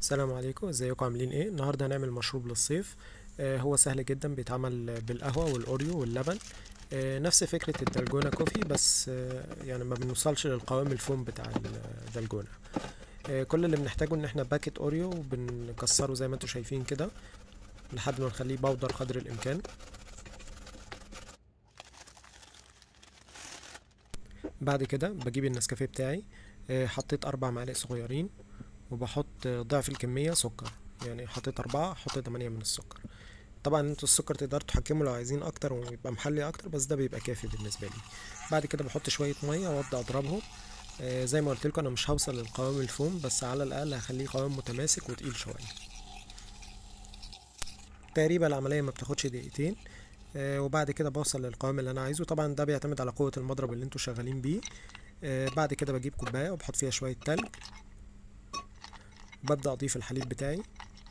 السلام عليكم ازيكم عاملين ايه النهارده هنعمل مشروب للصيف آه هو سهل جدا بيتعمل بالقهوه والاوريو واللبن آه نفس فكره الدلجونه كوفي بس آه يعني ما بنوصلش للقوام الفوم بتاع الدلجونه آه كل اللي بنحتاجه ان احنا باكت اوريو بنكسره زي ما انتم شايفين كده لحد ما نخليه بودر قدر الامكان بعد كده بجيب النسكافيه بتاعي آه حطيت اربع معالق صغيرين وبحط ضعف الكمية سكر يعني حطيت أربعة حط تمانية من السكر طبعا انتوا السكر تقدروا تحكموا لو عايزين اكتر ويبقى محلي اكتر بس ده بيبقى كافي بالنسبه لي بعد كده بحط شويه ميه وابدا اضربهم آه زي ما قلت لكم انا مش هوصل للقوام الفوم بس على الاقل هخليه قوام متماسك وتقيل شويه تقريبا العمليه ما بتاخدش دقيقتين آه وبعد كده بوصل للقوام اللي انا عايزه طبعا ده بيعتمد على قوه المضرب اللي انتوا شغالين بيه آه بعد كده بجيب كوبايه وبحط فيها شويه تلج ببدأ أضيف الحليب بتاعي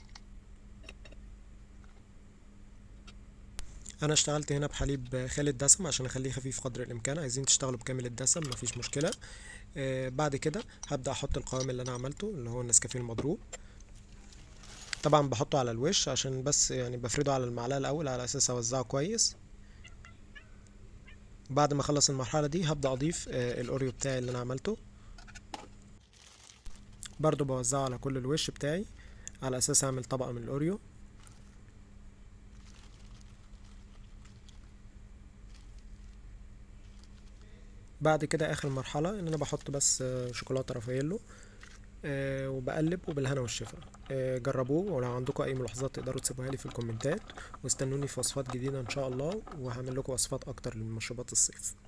أنا اشتغلت هنا بحليب خالي الدسم عشان أخليه خفيف قدر الإمكان عايزين تشتغلوا بكامل الدسم مفيش مشكلة آه بعد كده هبدأ أحط القوام اللي أنا عملته اللي هو النسكافيه المضروب طبعا بحطه على الوش عشان بس يعني بفرده على المعلقة الأول على أساس أوزعه كويس بعد ما أخلص المرحلة دي هبدأ أضيف آه الأوريو بتاعي اللي أنا عملته برضو بوزعه على كل الوش بتاعي على اساس اعمل طبقة من الاوريو بعد كده اخر مرحلة ان انا بحط بس شوكولاتة رافاييلو أه وبقلب وبالهنا والشفا أه جربوه ولو عندكم اي ملاحظات تقدروا تسيبوها لي في الكومنتات واستنوني في وصفات جديدة ان شاء الله وهعمل لكم وصفات اكتر لمشروبات الصيف